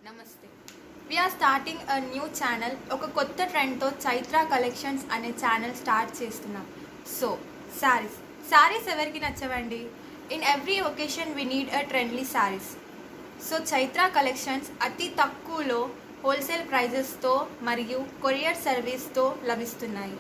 నమస్తే we are starting a new channel ఒక కొత్త ట్రెండ్తో చైత్ర కలెక్షన్స్ అనే ఛానల్ స్టార్ట్ చేస్తున్నాం సో శారీస్ శారీస్ ఎవరికి నచ్చవండి in every occasion we need a trendy saris so Chaitra collections అతి తక్కువలో హోల్సేల్ ప్రైజెస్తో మరియు కొరియర్ సర్వీస్తో లభిస్తున్నాయి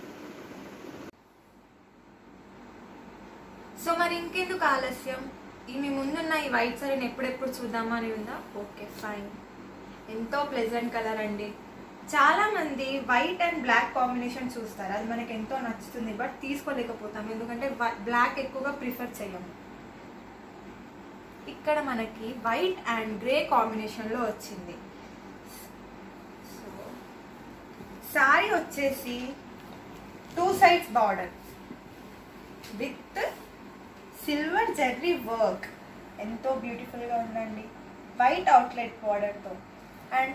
సో మరి ఇంకెందుకు ఆలస్యం ఈ మీ ముందున్న ఈ వైట్ సారీని ఎప్పుడెప్పుడు చూద్దామా అని ఉందా ఓకే ఫైన్ ఎంతో ప్లెజెంట్ కలర్ అండి చాలా మంది వైట్ అండ్ బ్లాక్ కాంబినేషన్ చూస్తారు అది మనకి ఎంతో నచ్చుతుంది బట్ తీసుకోలేకపోతాం ఎందుకంటే బ్లాక్ ఎక్కువగా ప్రిఫర్ చేయము ఇక్కడ మనకి వైట్ అండ్ గ్రే కాంబినేషన్లో వచ్చింది సో సారీ వచ్చేసి two sides border with silver zari work ఎంతో బ్యూటిఫుల్గా ఉందండి వైట్ అవుట్లెట్ బార్డర్తో అండ్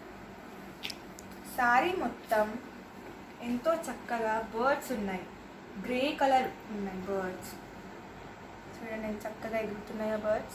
సారీ మొత్తం ఎంతో చక్కగా బర్డ్స్ ఉన్నాయి గ్రే కలర్ ఉన్నాయి బర్డ్స్ చూడండి ఎంత చక్కగా ఎగురుతున్నాయో బర్డ్స్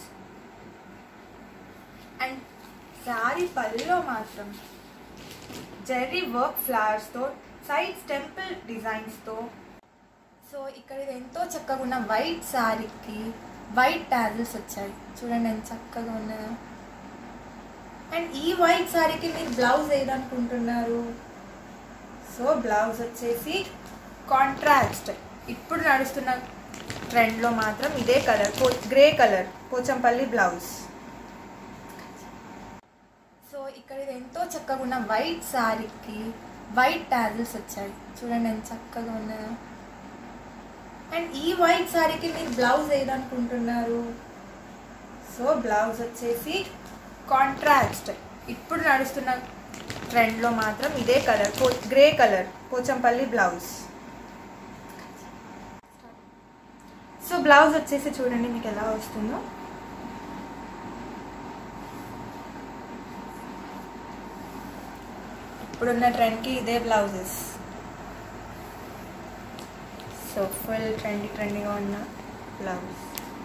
అండ్ సారీ పళ్ళలో మాత్రం జెర్రీ వర్క్ ఫ్లవర్స్తో సైడ్స్ టెంపుల్ డిజైన్స్తో సో ఇక్కడ ఇది ఎంతో చక్కగా ఉన్న వైట్ శారీకి వైట్ టాజిల్స్ వచ్చాయి చూడండి ఎంత చక్కగా ఉన్నాయో అండ్ ఈ వైట్ శారీకి మీరు బ్లౌజ్ వేయాలనుకుంటున్నారు సో బ్లౌజ్ వచ్చేసి కాంట్రాస్ట్ ఇప్పుడు నడుస్తున్న ట్రెండ్లో మాత్రం ఇదే colour grey colour Pochampally blouse so ఇక్కడ ఇది ఎంతో చక్కగా ఉన్న వైట్ శారీకి వైట్ టాజిల్స్ వచ్చాయి చూడండి ఎంత చక్కగా ఉన్నాయో అండ్ ఈ వైట్ శారీకి మీరు బ్లౌజ్ వేయాలనుకుంటున్నారు సో బ్లౌజ్ వచ్చేసి కాంట్రాస్ట్ ఇప్పుడు నడుస్తున్న ట్రెండ్లో మాత్రం ఇదే colour grey colour Pochampally blouse so blouse వచ్చేసి చూడండి మీకు ఎలా వస్తుందో ఇప్పుడున్న ట్రెండ్కి ఇదే బ్లౌజెస్ సో ఫుల్ ట్రెండీ ట్రెండీగా ఉన్న బ్లౌజ్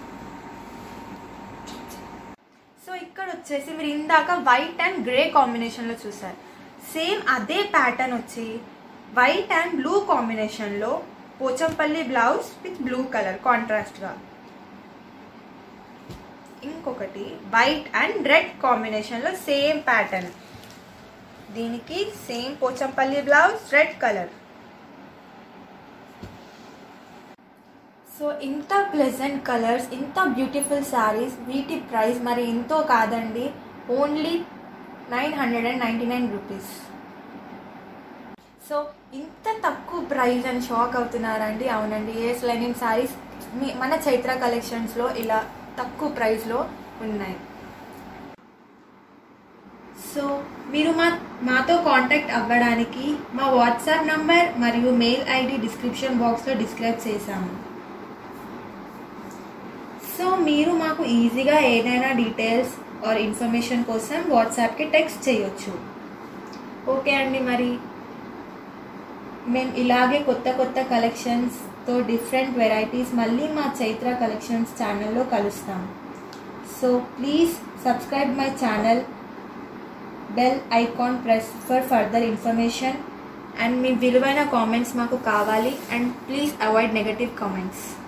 సో ఇక్కడ వచ్చేసి మీరు ఇందాక వైట్ అండ్ గ్రే కాంబినేషన్లో చూసారు సేమ్ అదే ప్యాటర్న్ వచ్చి వైట్ అండ్ బ్లూ కాంబినేషన్లో Pochampally blouse with blue colour కాంట్రాస్ట్గా ఇంకొకటి వైట్ అండ్ రెడ్ కాంబినేషన్లో సేమ్ ప్యాటర్న్ దీనికి same Pochampally blouse red colour so ఇంత ప్లెజెంట్ కలర్స్ ఇంత బ్యూటిఫుల్ శారీస్ వీటి ప్రైస్ మరి ఎంతో కాదండి only nine hundred and ninety nine rupees so ఇంత తక్కువ ప్రైస్ అని షాక్ అవుతున్నారండి అవునండి ఏఎస్ లైనింగ్ శారీస్ మీ మన చైత్ర కలెక్షన్స్లో ఇలా తక్కువ ప్రైస్లో ఉన్నాయి సో మీరు మా మాతో కాంటాక్ట్ అవ్వడానికి మా వాట్సాప్ నంబర్ మరియు మెయిల్ ఐడి డిస్క్రిప్షన్ బాక్స్లో డిస్క్రైబ్ చేశాము సో మీరు మాకు ఈజీగా ఏదైనా డీటెయిల్స్ ఆర్ ఇన్ఫర్మేషన్ కోసం వాట్సాప్కి టెక్స్ట్ చేయొచ్చు ఓకే అండి మరి మేము ఇలాగే కొత్త కొత్త కలెక్షన్స్తో డిఫరెంట్ వెరైటీస్ మళ్ళీ మా చైత్ర కలెక్షన్స్ ఛానల్లో కలుస్తాం so please subscribe my channel bell icon press for further information and మీ విలువైన కామెంట్స్ మాకు కావాలి and please avoid negative comments